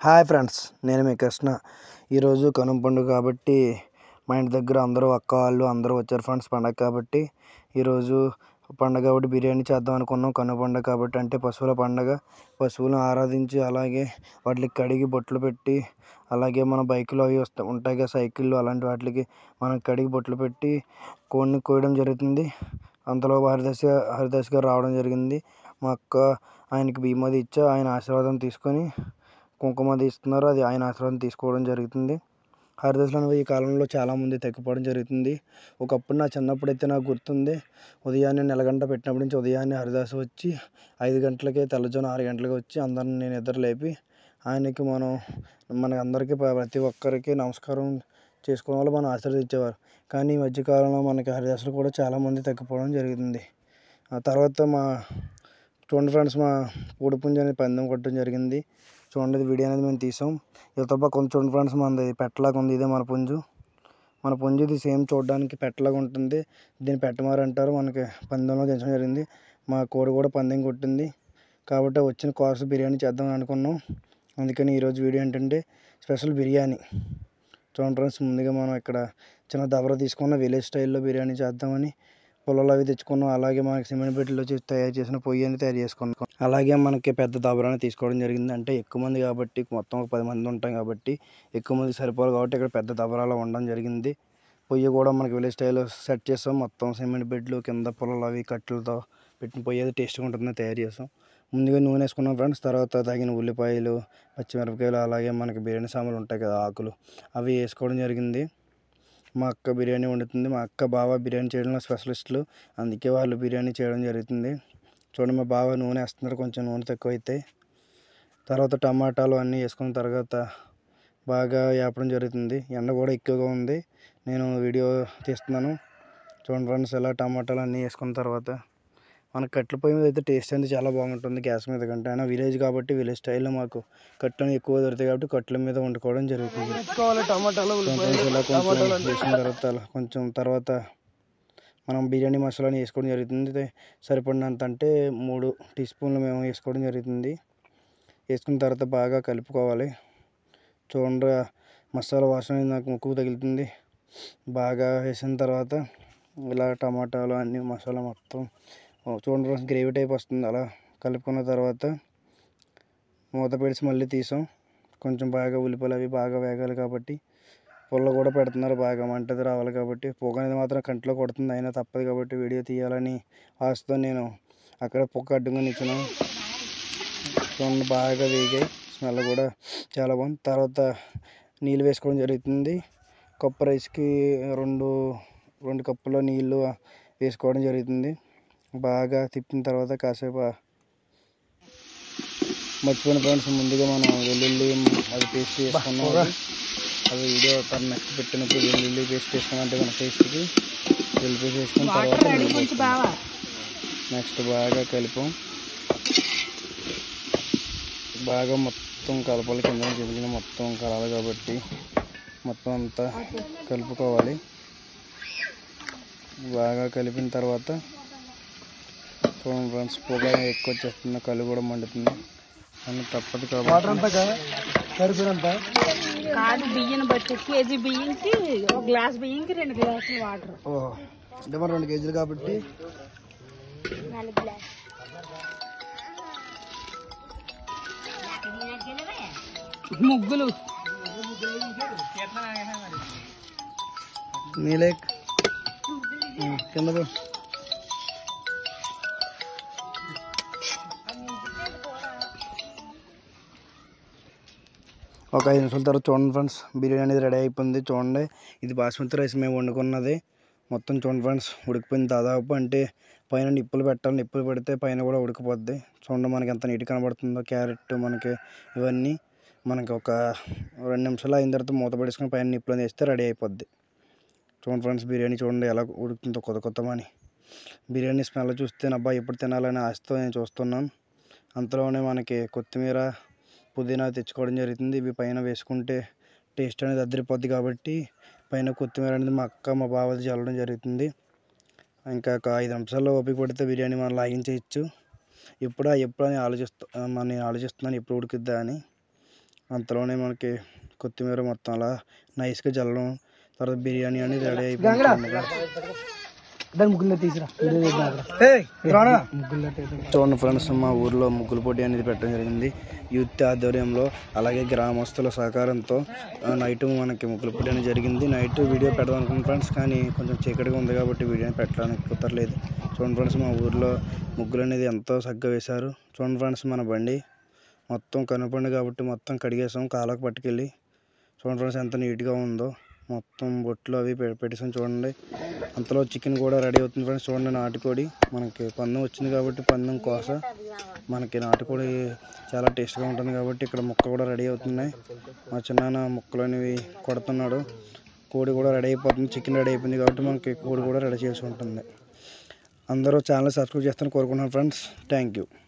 Hi friends నేను మీ కృష్ణ ఈరోజు కనుమ పండుగ కాబట్టి మా ఇంటి దగ్గర అందరూ అక్క వాళ్ళు అందరూ వచ్చారు ఫ్రెండ్స్ పండగ కాబట్టి ఈరోజు పండగ కాబట్టి బిర్యానీ చేద్దాం అనుకున్నాం కనుమ పండగ కాబట్టి అంటే పశువుల పండగ పశువులను ఆరాధించి అలాగే వాటికి కడిగి బొట్లు పెట్టి అలాగే మన బైకులు అవి వస్తూ ఉంటాయి కదా సైకిళ్ళు అలాంటి వాటికి మనం కడిగి బొట్లు పెట్టి కోడిని కోయడం జరుగుతుంది అంతలో హరిదశ హరిదశ గారు రావడం జరిగింది మా అక్క ఆయనకి బియ్యం అది ఇచ్చి ఆయన ఆశీర్వాదం తీసుకొని కుంకుమ అది ఇస్తున్నారు అది ఆయన ఆశీర్వాదం తీసుకోవడం జరుగుతుంది హరిదశలో ఈ కాలంలో చాలామంది తగ్గిపోవడం జరుగుతుంది ఒకప్పుడు నా చిన్నప్పుడు అయితే నాకు గుర్తుంది ఉదయాన్నే నెలగంట పెట్టినప్పటి నుంచి ఉదయాన్నే హరిదాస వచ్చి ఐదు గంటలకే తెల్లజోన ఆరు గంటలకి వచ్చి అందరిని నేను నిద్ర లేపి ఆయనకి మనం మన అందరికీ ప్ర- ప్రతి ఒక్కరికి నమస్కారం చేసుకోవడం వల్ల మనం ఆశీర్వదించేవారు కానీ ఈ మధ్యకాలంలో మనకి హరిదాసులు కూడా చాలామంది తగ్గిపోవడం జరుగుతుంది ఆ తర్వాత మా చూడండి ఫ్రెండ్స్ మా కోడిపుంజు అనేది పందెం కొట్టడం జరిగింది చూడండి ఇది వీడియో అనేది మేము తీసాం యువత పక్క ఉంది చూడండి ఫ్రెండ్స్ మనది పెట్టలాగా ఉంది ఇదే మన పుంజు మన పుంజు ఇది సేమ్ చూడడానికి పెట్టలాగా ఉంటుంది దీన్ని పెట్టమారు అంటారు మనకి పందెంలో దించడం జరిగింది మా కోడి కూడా పందెం కొట్టింది కాబట్టి వచ్చిన కాస్ట్ బిర్యానీ చేద్దాం అనుకున్నాం అందుకని ఈరోజు వీడియో ఏంటంటే స్పెషల్ బిర్యానీ చూడండి ఫ్రెండ్స్ ముందుగా మనం ఇక్కడ చిన్న దబర తీసుకున్న విలేజ్ స్టైల్లో బిర్యానీ చేద్దామని పొలాలు అవి తెచ్చుకున్నాం అలాగే మనకి సిమెంట్ పెట్టెలో చేసి తయారు చేసిన పొయ్యి అని తయారు చేసుకున్నాం అలాగే మనకి పెద్ద దబరాన్ని తీసుకోవడం జరిగింది అంటే ఎక్కువ మంది కాబట్టి మొత్తం ఒక పది మంది ఉంటాం కాబట్టి ఎక్కువ మంది సరిపోరు కాబట్టి ఇక్కడ పెద్ద దబరాలో ఉండడం జరిగింది పొయ్యి కూడా మనకి విలేజ్ స్టైల్లో సెట్ చేస్తాం మొత్తం సిమెంట్ బెడ్లు కింద పొలాలు అవి కట్టెలతో పెట్టిన పొయ్యి అది టేస్ట్గా ఉంటుందని తయారు చేస్తాం ముందుగా నూనె వేసుకున్నాం ఫ్రెండ్స్ తర్వాత తగిన ఉల్లిపాయలు పచ్చిమిరపకాయలు అలాగే మనకి బిర్యానీ సామాన్లు ఉంటాయి కదా ఆకులు అవి వేసుకోవడం జరిగింది మా అక్క బిర్యానీ వండుతుంది మా అక్క బావ బిర్యానీ చేయడంలో స్పెషలిస్టులు అందుకే వాళ్ళు బిర్యానీ చేయడం జరుగుతుంది చూడండి మా బావ నూనె వేస్తున్నారు కొంచెం నూనె తక్కువ అయితే తర్వాత టమాటాలు అన్నీ వేసుకున్న తర్వాత బాగా వేపడం జరుగుతుంది ఎండ కూడా ఎక్కువగా ఉంది నేను వీడియో తీస్తున్నాను చూడండి ఫ్రెండ్స్ ఎలా టమాటాలు అన్నీ వేసుకున్న తర్వాత మన కట్టెల పొయ్యి మీద అయితే టేస్ట్ అనేది చాలా బాగుంటుంది గ్యాస్ మీద కంటే అయినా విలేజ్ కాబట్టి విలేజ్ స్టైల్లో మాకు కట్టెలు ఎక్కువ దొరుకుతాయి కాబట్టి కట్టెల మీద వండుకోవడం జరుగుతుంది టమాటాలు కొంచెం ఇలా కొంచెం వేసిన తర్వాత అలా కొంచెం తర్వాత మనం బిర్యానీ మసాలాని వేసుకోవడం జరుగుతుంది ఇది సరిపడినంత అంటే మూడు టీ స్పూన్లు మేము వేసుకోవడం జరుగుతుంది వేసుకున్న తర్వాత బాగా కలుపుకోవాలి చూడండి మసాలా వాసన నాకు ముక్కు తగులుతుంది బాగా వేసిన తర్వాత ఇలా టమాటాలు అన్ని మసాలా మొత్తం ఓ, చూడండి ఫ్రెండ్స్ గ్రేవీ టైప్ వస్తుంది అలా కలుపుకున్న తర్వాత మూత పెడిసి మళ్ళీ తీసాం కొంచెం బాగా ఉల్లిపాయలు అవి బాగా వేగాలి కాబట్టి పుల్ల కూడా పెడుతున్నారు బాగా మంటది రావాలి కాబట్టి పొగ అనేది మాత్రం కంట్లో కొడుతుంది అయినా తప్పదు కాబట్టి వీడియో తీయాలని ఆశతో నేను అక్కడ పొగ అడ్డుగా నిచ్చాను చూడండి బాగా వేగాయి స్మెల్ కూడా చాలా బాగుంది తర్వాత నీళ్ళు వేసుకోవడం జరుగుతుంది కప్పు రైస్కి రెండు రెండు కప్పుల నీళ్ళు వేసుకోవడం జరుగుతుంది బాగా తిప్పిన తర్వాత కాసేపు ఆ- మర్చిపోయిన ఫ్రెండ్స్ ముందుగా మనం వెల్లుల్లి అది పేస్ట్ చేసుకున్నాం అది. అది వీడియో తను నెక్స్ట్ పెట్టినప్పుడు వెల్లుల్లి పేస్ట్ వేసుకున్నట్టు మన పేస్ట్కి వెల్లుల్లి పేస్ట్ వేసుకున్న తర్వాత నీళ్ళు వేసుకున్నాం. నెక్స్ట్ బాగా కలిపాం బాగా మొత్తం కలపాలి కింద కింద మొత్తం కలాలి కాబట్టి మొత్తం అంతా కలుపుకోవాలి బాగా కలిపిన తర్వాత చూడండి ఫ్రెండ్స్ పొగ ఎక్కువ వచ్చేస్తుంది కళ్ళు కూడా మండుతుంది అని తప్పదు కాబట్టి సరిపోయినంత కాదు బియ్యం బట్టి కేజీ బియ్యంకి ఒక గ్లాస్ బియ్యంకి రెండు గ్లాసులు వాటర్ ఓహో అంటే మరి రెండు కేజీలు కాబట్టి నాలుగు గ్లాస్ ముగ్గులు నీలే కింద పో. ఒక ఐదు నిమిషాల తర్వాత చూడండి ఫ్రెండ్స్ బిర్యానీ అనేది రెడీ అయిపోయింది చూడండి ఇది బాస్మతి రైస్ మేము వండుకున్నది మొత్తం చూడండి ఫ్రెండ్స్ ఉడికిపోయింది దాదాపు అంటే పైన నిప్పులు పెట్టాలి నిప్పులు పెడితే పైన కూడా ఉడికిపోద్ది చూడండి మనకి ఎంత నీట్ కనబడుతుందో క్యారెట్ మనకి ఇవన్నీ మనకి ఒక రెండు నిమిషాలు అయిన తర్వాత మూత పడేసుకొని పైన నిప్పులు వేస్తే రెడీ అయిపోద్ది చూడండి ఫ్రెండ్స్ బిర్యానీ చూడండి ఎలా ఉడుకుతుందో కొత్త కొత్తమని బిర్యానీ స్మెల్ చూస్తే అబ్బా ఎప్పుడు తినాలని ఆశతో నేను చూస్తున్నాను అంతలోనే మనకి కొత్తిమీర పుదీనా తెచ్చుకోవడం జరుగుతుంది ఇవి పైన వేసుకుంటే టేస్ట్ అనేది అదిరిపోద్ది కాబట్టి పైన కొత్తిమీర అనేది మా అక్క మా బావది చల్లడం జరుగుతుంది ఇంకా ఒక ఐదు నిమిషాల్లో ఓపిక పడితే బిర్యానీ మనం లాగించేయచ్చు ఎప్పుడా ఎప్పుడా అని ఆలోచిస్తా నేను ఆలోచిస్తున్నాను ఎప్పుడు ఉడుకుద్దా అని అంతలోనే మనకి కొత్తిమీర మొత్తం అలా నైస్గా జల్లడం తర్వాత బిర్యానీ అనేది రెడీ అయిపోయింది దాని ముగ్గుల్లో తీసిరా ముగ్గుల్లో చూడండి ఫ్రెండ్స్ మా ఊర్లో ముగ్గుల పోటీ అనేది పెట్టడం జరిగింది యూత్ ఆధ్వర్యంలో అలాగే గ్రామస్తుల సహకారంతో ఆ, నైట్ మనకి ముగ్గుల పోటీ అనేది జరిగింది నైట్ వీడియో పెడదాం అనుకున్నాం ఫ్రెండ్స్ కానీ కొంచెం చీకటిగా ఉంది కాబట్టి వీడియోని పెట్టడానికి కుదరలేదు చూడండి ఫ్రెండ్స్ మా ఊర్లో ముగ్గులు అనేది ఎంతో చక్కగా వేశారు చూడండి ఫ్రెండ్స్ మన బండి మొత్తం కనుపండి కాబట్టి మొత్తం కడిగేసాం కాలకు పట్టుకెళ్ళి చూడండి ఫ్రెండ్స్ ఎంత నీట్గా ఉందో మొత్తం బొట్లు అవి పె- పెట్టేసాం చూడండి అంతలో చికెన్ కూడా రెడీ అవుతుంది ఫ్రెండ్స్ చూడండి నాటుకోడి మనకి పందెం వచ్చింది కాబట్టి పందెం కోస మనకి నాటుకోడి చాలా టేస్ట్గా ఉంటుంది కాబట్టి ఇక్కడ ముక్క కూడా రెడీ అవుతున్నాయి మా చిన్నాన్న ముక్కలు అనేవి కొడుతున్నాడు కోడి కూడా రెడీ అయిపోతుంది చికెన్ రెడీ అయిపోయింది కాబట్టి మనకి కోడి కూడా రెడీ చేసి ఉంటుంది అందరూ ఛానల్ సబ్స్క్రైబ్ చేస్తారని కోరుకుంటున్నాను ఫ్రెండ్స్ థ్యాంక్ యూ